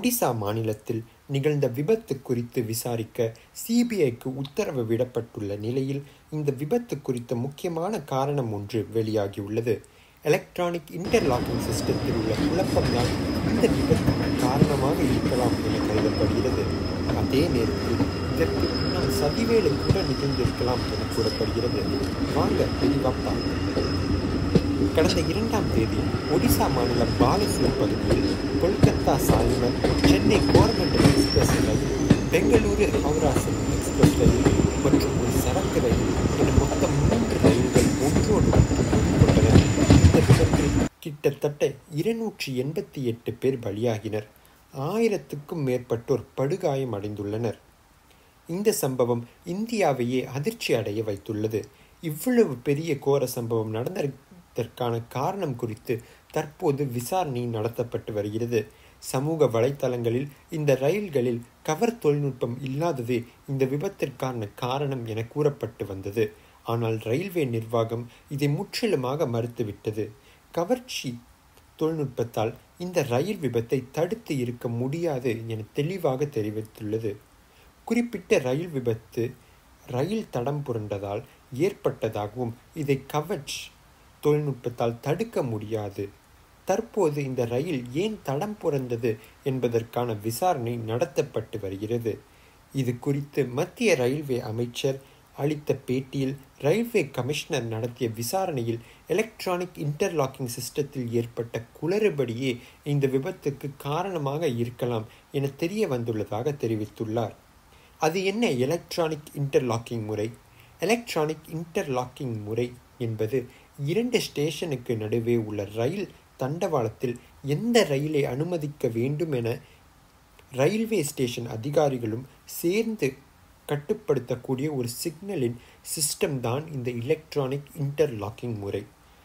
ஒடிசா மாநிலத்தில் நிகழ்ந்த விபத்து குறித்து விசாரிக்க சிபிஐக்கு உத்தரவு விடப்பட்டுள்ள நிலையில் இந்த விபத்து குறித்த முக்கியமான காரணம் ஒன்று வெளியாகியுள்ளது எலக்ட்ரானிக் இன்டர்லாக்கிங் சிஸ்டத்தில் உள்ள குழப்பம்தான் இந்த விபத்துக்கு காரணமாக இருக்கலாம் என கருதப்படுகிறது அதே நேரத்தில் இதற்கு பின்னால் சதிவேலை கூட நிகழ்ந்திருக்கலாம் என கூறப்படுகிறது வாங்க விரிவாக பார்ப்போம் கடந்த இரண்டாம் தேதி ஒடிசா மாநிலம் பாலசூர் பகுதியில் கொல்கத்தா சாலிமர் சென்னை கோரமண்டல் எக்ஸ்பிரஸ் ரயில் பெங்களூரு ஹவுரா செல்லும் எக்ஸ்பிரஸ் ரயில் மற்றும் ஒரு சரக்கு ரயில் என மொத்தம் மூன்று ரயில்கள் ஒன்றோடு ஒன்று மோதிக்கொண்டன இந்த விபத்தில் கிட்டத்தட்ட இருநூற்றி எண்பத்தி எட்டு பேர் பலியாகினர் ஆயிரத்துக்கும் மேற்பட்டோர் படுகாயம் அடைந்துள்ளனர் இந்த சம்பவம் இந்தியாவையே அதிர்ச்சி அடைய வைத்துள்ளது இவ்வளவு பெரிய கோர சம்பவம் நடந்ததற்கான காரணம் குறித்து தற்போது விசாரணை நடத்தப்பட்டு வருகிறது சமூக வலைத்தளங்களில் இந்த ரயில்களில் கவர் தொழில்நுட்பம் இல்லாததே இந்த விபத்திற்கான காரணம் என கூறப்பட்டு வந்தது ஆனால் ரயில்வே நிர்வாகம் இதை முற்றிலுமாக மறுத்துவிட்டது கவர்ச்சி தொழில்நுட்பத்தால் இந்த ரயில் விபத்தை தடுத்து இருக்க முடியாது என தெளிவாக தெரிவித்துள்ளது குறிப்பிட்ட ரயில் விபத்து ரயில் தடம் புரண்டதால் ஏற்பட்டதாகவும் இதை கவச் தொழில்நுட்பத்தால் தடுக்க முடியாது தற்போது இந்த ரயில் ஏன் தடம் புரண்டது என்பதற்கான விசாரணை நடத்தப்பட்டு வருகிறது இது குறித்து மத்திய ரயில்வே அமைச்சர் அளித்த பேட்டியில் ரயில்வே கமிஷனர் நடத்திய விசாரணையில் எலக்ட்ரானிக் இன்டர்லாக்கிங் சிஸ்டத்தில் ஏற்பட்ட குளறுபடியே இந்த விபத்துக்கு காரணமாக இருக்கலாம் என தெரிய வந்துள்ளதாக தெரிவித்துள்ளார் அது என்ன எலக்ட்ரானிக் இன்டர்லாக்கிங் முறை எலக்ட்ரானிக் இன்டர்லாக்கிங் முறை என்பது இரண்டு ஸ்டேஷனுக்கு நடுவே உள்ள ரயில் தண்டவாளத்தில் எந்த ரயிலை அனுமதிக்க வேண்டும் என ரயில்வே ஸ்டேஷன் அதிகாரிகளும் சேர்ந்து கட்டுப்படுத்தக்கூடிய ஒரு சிக்னலின் சிஸ்டம் தான் இந்த எலக்ட்ரானிக் இன்டர்லாக்கிங் முறை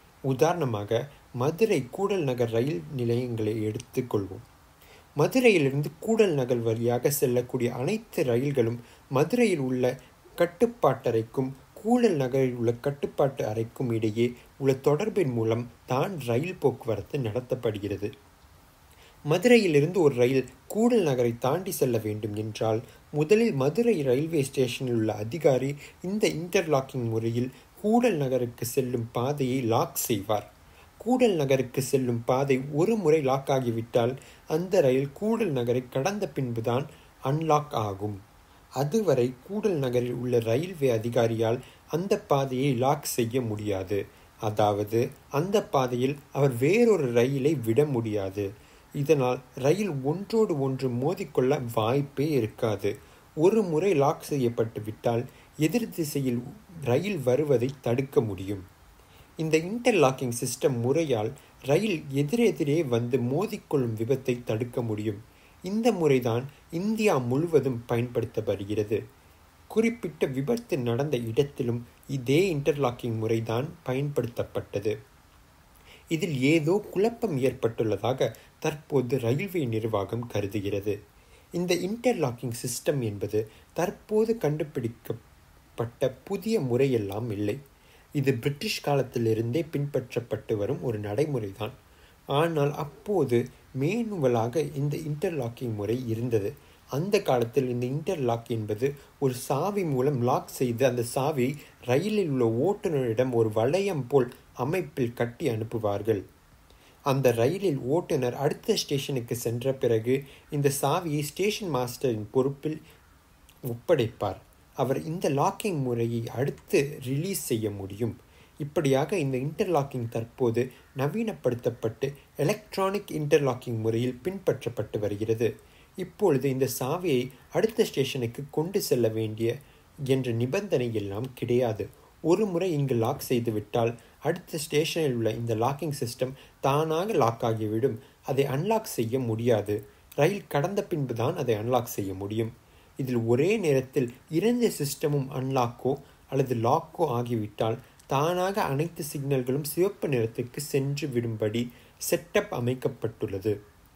உதாரணமாக மதுரை கூடல் நகர் ரயில் நிலையங்களை எடுத்துக்கொள்வோம் மதுரையிலிருந்து கூடல் நகர் வழியாக செல்லக்கூடிய அனைத்து ரயில்களும் மதுரையில் உள்ள கட்டுப்பாட்டறைக்கும் கூடல் நகரில் உள்ள கட்டுப்பாட்டு அறைக்கும் இடையே உள்ள தொடர்பின் மூலம் தான் ரயில் போக்குவரத்து நடத்தப்படுகிறது மதுரையிலிருந்து ஒரு ரயில் கூடல் நகரை தாண்டி செல்ல வேண்டும் என்றால் முதலில் மதுரை ரயில்வே ஸ்டேஷனில் உள்ள அதிகாரி இந்த இன்டர்லாக்கிங் முறையில் கூடல் நகருக்கு செல்லும் பாதையை லாக் செய்வார் கூடல் நகருக்கு செல்லும் பாதை ஒரு முறை லாக் ஆகிவிட்டால் அந்த ரயில் கூடல் நகரை கடந்த பின்புதான் அன்லாக் ஆகும் அதுவரை கூடல் நகரில் உள்ள ரயில்வே அதிகாரியால் அந்த பாதையை லாக் செய்ய முடியாது அதாவது அந்த பாதையில் அவர் வேறொரு ரயிலை விட முடியாது இதனால் ரயில் ஒன்றோடு ஒன்று மோதிக்கொள்ள வாய்ப்பே இருக்காது ஒரு முறை லாக் செய்யப்பட்டு விட்டால் எதிர் திசையில் ரயில் வருவதை தடுக்க முடியும் இந்த இன்டர்லாக்கிங் சிஸ்டம் முறையால் ரயில் எதிரெதிரே வந்து மோதிக்கொள்ளும் விபத்தை தடுக்க முடியும் இந்த முறைதான் இந்தியா முழுவதும் பயன்படுத்தப்படுகிறது குறிப்பிட்ட விபத்து நடந்த இடத்திலும் இதே இன்டர்லாக்கிங் முறைதான் பயன்படுத்தப்பட்டது இதில் ஏதோ குழப்பம் ஏற்பட்டுள்ளதாக தற்போது ரயில்வே நிர்வாகம் கருதுகிறது இந்த இன்டர்லாக்கிங் சிஸ்டம் என்பது தற்போது கண்டுபிடிக்கப்பட்ட புதிய முறையெல்லாம் இல்லை இது பிரிட்டிஷ் காலத்திலிருந்தே பின்பற்றப்பட்டு வரும் ஒரு நடைமுறைதான் ஆனால் அப்போது மேனுவலாக இந்த இன்டர்லாக்கிங் முறை இருந்தது அந்த காலத்தில் இந்த இன்டர்லாக் என்பது ஒரு சாவி மூலம் லாக் செய்து அந்த சாவியை ரயிலில் உள்ள ஓட்டுநரிடம் ஒரு வளையம் போல் அமைப்பில் கட்டி அனுப்புவார்கள் அந்த ரயிலில் ஓட்டுநர் அடுத்த ஸ்டேஷனுக்கு சென்ற பிறகு இந்த சாவியை ஸ்டேஷன் மாஸ்டரின் பொறுப்பில் ஒப்படைப்பார் அவர் இந்த லாக்கிங் முறையை அடுத்து ரிலீஸ் செய்ய முடியும் இப்படியாக இந்த இன்டர்லாக்கிங் தற்போது நவீனப்படுத்தப்பட்டு எலக்ட்ரானிக் இன்டர்லாக்கிங் முறையில் பின்பற்றப்பட்டு வருகிறது இப்பொழுது இந்த சாவியை அடுத்த ஸ்டேஷனுக்கு கொண்டு செல்ல வேண்டிய என்ற நிபந்தனை எல்லாம் கிடையாது ஒரு முறை இங்கு லாக் செய்துவிட்டால் அடுத்த ஸ்டேஷனில் உள்ள இந்த லாக்கிங் சிஸ்டம் தானாக லாக் ஆகிவிடும் அதை அன்லாக் செய்ய முடியாது ரயில் கடந்த பின்புதான் அதை அன்லாக் செய்ய முடியும் இதில் ஒரே நேரத்தில் இரண்டு சிஸ்டமும் அன்லாக்கோ அல்லது லாக்கோ ஆகிவிட்டால் தானாக அனைத்து சிக்னல்களும் சிவப்பு நிறத்துக்கு சென்று விடும்படி செட்டப் அமைக்கப்பட்டுள்ளது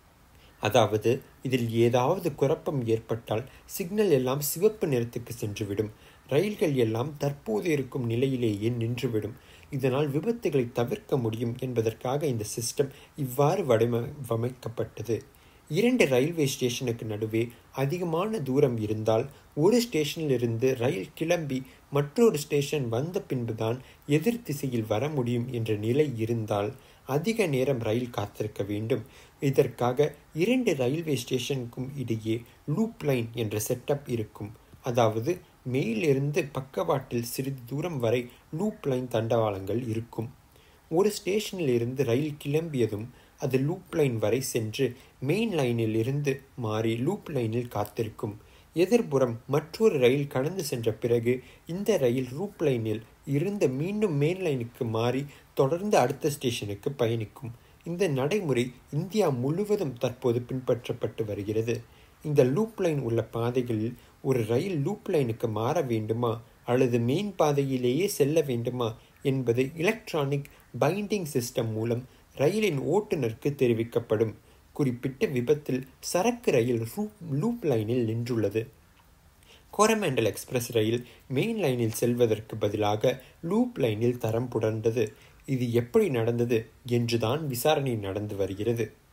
அதாவது இதில் ஏதாவது குழப்பம் ஏற்பட்டால் சிக்னல் எல்லாம் சிவப்பு நிறத்துக்கு சென்றுவிடும் ரயில்கள் எல்லாம் தற்போது இருக்கும் நிலையிலேயே நின்றுவிடும் இதனால் விபத்துகளை தவிர்க்க முடியும் என்பதற்காக இந்த சிஸ்டம் இவ்வாறு வடிவமைக்கப்பட்டது இரண்டு ரயில்வே ஸ்டேஷனுக்கு நடுவே அதிகமான தூரம் இருந்தால் ஒரு ஸ்டேஷனிலிருந்து ரயில் கிளம்பி மற்றொரு ஸ்டேஷன் வந்த பின்புதான் எதிர் திசையில் வர முடியும் என்ற நிலை இருந்தால் அதிக நேரம் ரயில் காத்திருக்க வேண்டும் இதற்காக இரண்டு ரயில்வே ஸ்டேஷனுக்கும் இடையே லூப் லைன் என்ற செட்டப் இருக்கும் அதாவது மேலிருந்து பக்கவாட்டில் சிறிது தூரம் வரை லூப் லைன் தண்டவாளங்கள் இருக்கும் ஒரு ஸ்டேஷனில் இருந்து ரயில் கிளம்பியதும் அது லூப் லைன் வரை சென்று மெயின் லைனில் இருந்து மாறி லூப் லைனில் காத்திருக்கும் எதிர்புறம் மற்றொரு ரயில் கடந்து சென்ற பிறகு இந்த ரயில் லூப் லைனில் இருந்து மீண்டும் மெயின் லைனுக்கு மாறி தொடர்ந்து அடுத்த ஸ்டேஷனுக்கு பயணிக்கும் இந்த நடைமுறை இந்தியா முழுவதும் தற்போது பின்பற்றப்பட்டு வருகிறது இந்த லூப் லைன் உள்ள பாதைகளில் ஒரு ரயில் லூப் லைனுக்கு மாற வேண்டுமா அல்லது மெயின் பாதையிலேயே செல்ல வேண்டுமா என்பது எலக்ட்ரானிக் பைண்டிங் சிஸ்டம் மூலம் ரயிலின் ஓட்டுநருக்கு தெரிவிக்கப்படும் குறிப்பிட்ட விபத்தில் சரக்கு ரயில் லூப் லைனில் நின்றுள்ளது கோரமண்டல் எக்ஸ்பிரஸ் ரயில் மெயின் லைனில் செல்வதற்கு பதிலாக லூப் லைனில் தரம் புடர்ந்தது இது எப்படி நடந்தது என்றுதான் விசாரணை நடந்து வருகிறது